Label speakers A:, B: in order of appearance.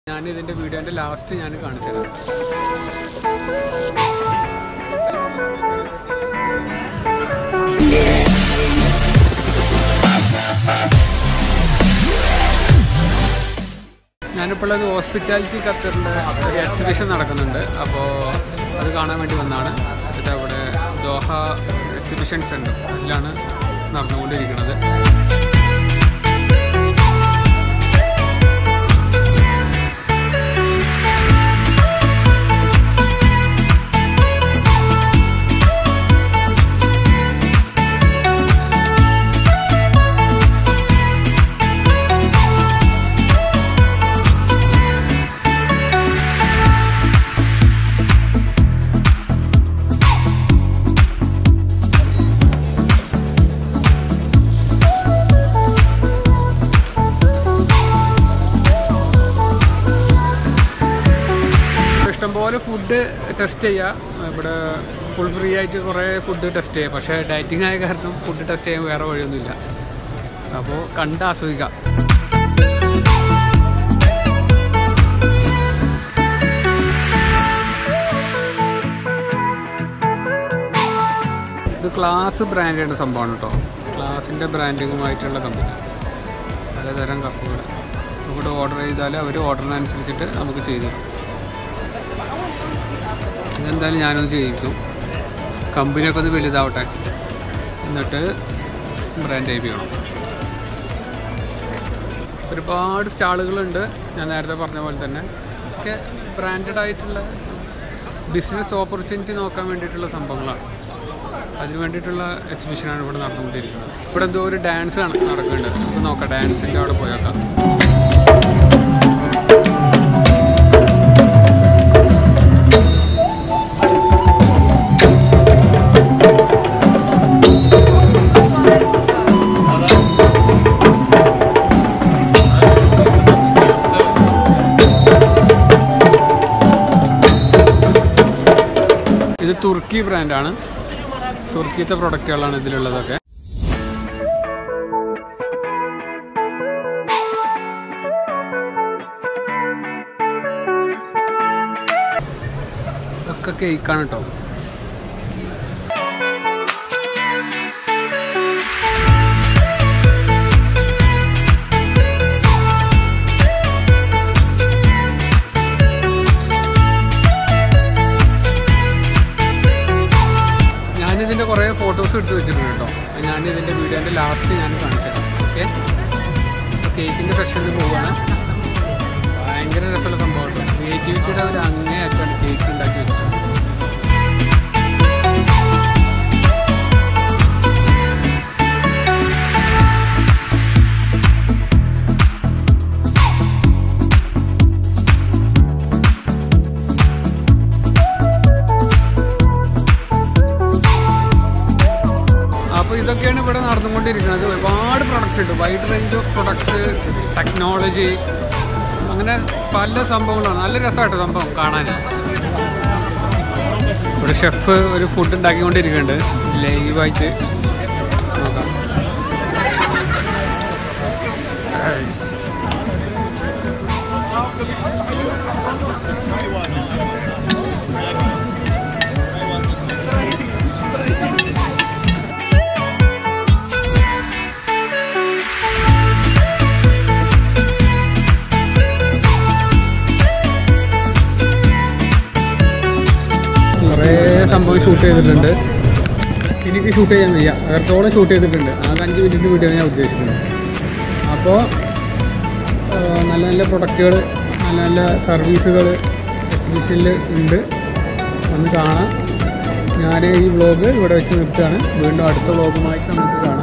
A: ഞാൻ ഇതിൻ്റെ വീഡിയോൻ്റെ ലാസ്റ്റ് ഞാൻ കാണിച്ചു തരാം ഞാനിപ്പോൾ ഉള്ളത് ഹോസ്പിറ്റാലിറ്റി ഖത്തറിൻ്റെ ഒരു എക്സിബിഷൻ നടക്കുന്നുണ്ട് അപ്പോൾ അത് കാണാൻ വേണ്ടി വന്നതാണ് എന്നിട്ട് അവിടെ ദോഹ എക്സിബിഷൻ സെൻറ്റർ അതിലാണ് നടന്നുകൊണ്ടിരിക്കുന്നത് ഇഷ്ടംപോലെ ഫുഡ് ടെസ്റ്റ് ചെയ്യാം ഇവിടെ ഫുൾ ഫ്രീ ആയിട്ട് കുറേ ഫുഡ് ടെസ്റ്റ് ചെയ്യാം പക്ഷേ ഡയറ്റിംഗ് ആയ കാരണം ഫുഡ് ടെസ്റ്റ് ചെയ്യാൻ വേറെ വഴിയൊന്നുമില്ല അപ്പോൾ കണ്ട് ആസ്വദിക്കാം ഇത് ക്ലാസ് ബ്രാൻഡിൻ്റെ സംഭവമാണ് കേട്ടോ ക്ലാസിൻ്റെ ബ്രാൻഡിങ്ങുമായിട്ടുള്ള കമ്പനി പലതരം കപ്പുകൾ ഇവിടെ ഓർഡർ ചെയ്താൽ അവർ ഓർഡറിനനുസരിച്ചിട്ട് നമുക്ക് ചെയ്തു തരും ഇതെന്തായാലും ഞാനൊന്ന് ചെയ്യിക്കും കമ്പനിയൊക്കെ ഒന്ന് വലുതാവട്ടെ എന്നിട്ട് ബ്രാൻഡ് ടൈപ്പ് ചെയ്യണം ഒരുപാട് സ്റ്റാളുകളുണ്ട് ഞാൻ നേരത്തെ പറഞ്ഞ പോലെ തന്നെ ഒക്കെ ബ്രാൻഡഡ് ആയിട്ടുള്ള ബിസിനസ് ഓപ്പർച്യൂണിറ്റി നോക്കാൻ വേണ്ടിയിട്ടുള്ള സംഭവങ്ങളാണ് അതിന് വേണ്ടിയിട്ടുള്ള എക്സിബിഷനാണ് ഇവിടെ നടന്നുകൊണ്ടിരിക്കുന്നത് ഇവിടെ എന്തോ ഒരു ഡാൻസ് നടക്കുന്നുണ്ട് നമുക്ക് നോക്കാം ഡാൻസിൻ്റെ അവിടെ പോയേക്കാം ഇത് തുർക്കി ബ്രാൻഡാണ് തുർക്കിത്തെ പ്രൊഡക്റ്റുകളാണ് ഇതിലുള്ളതൊക്കെ ഇതൊക്കെ കേക്കാണ് കേട്ടോ ഞാനിതിൻ്റെ കുറേ ഫോട്ടോസ് എടുത്ത് വെച്ചിട്ടുണ്ട് കേട്ടോ അത് ഞാൻ ഇതിൻ്റെ വീഡിയോൻ്റെ ലാസ്റ്റ് ഞാൻ കാണിച്ചു തരാം ഓക്കെ ഇപ്പോൾ കേക്കിൻ്റെ സെക്ഷനിൽ പോവുകയാണ് ഭയങ്കര രസമുള്ള സംഭവം കേട്ടോ ക്രിയേറ്റിവിറ്റിയുടെ ഒരു അങ്ങേയറ്റാണ് കേക്ക് ഉണ്ടാക്കി വെച്ചിട്ടുണ്ട് അപ്പോൾ ഇതൊക്കെയാണ് ഇവിടെ നടന്നുകൊണ്ടിരിക്കുന്നത് ഒരുപാട് പ്രൊഡക്റ്റ് ഉണ്ട് wide range of products technology അങ്ങനെ പല സംഭവങ്ങളാണ് നല്ല രസമായിട്ട് സംഭവം കാണാൻ ഇവിടെ ഷെഫ് ഒരു ഫുഡ് ഉണ്ടാക്കിക്കൊണ്ടിരിക്കുന്നുണ്ട് ലൈവായിട്ട് നോക്കാം Guys. കുറേ സംഭവം ഷൂട്ട് ചെയ്തിട്ടുണ്ട് എനിക്ക് ഷൂട്ട് ചെയ്യാൻ വയ്യ അത്രത്തോളം ഷൂട്ട് ചെയ്തിട്ടുണ്ട് ആകെ അഞ്ച് മിനിറ്റ് വീഡിയോ ഞാൻ ഉദ്ദേശിക്കുന്നത് അപ്പോൾ നല്ല നല്ല പ്രൊഡക്റ്റുകൾ നല്ല നല്ല സർവീസുകൾ എക്സിബിഷനിൽ ഉണ്ട് വന്ന് കാണാം ഞാൻ ഈ വ്ളോഗ് ഇവിടെ വെച്ച് നിർത്തുകയാണ് വീണ്ടും അടുത്ത വ്ളോഗുമായിട്ട് നമുക്ക് കാണാം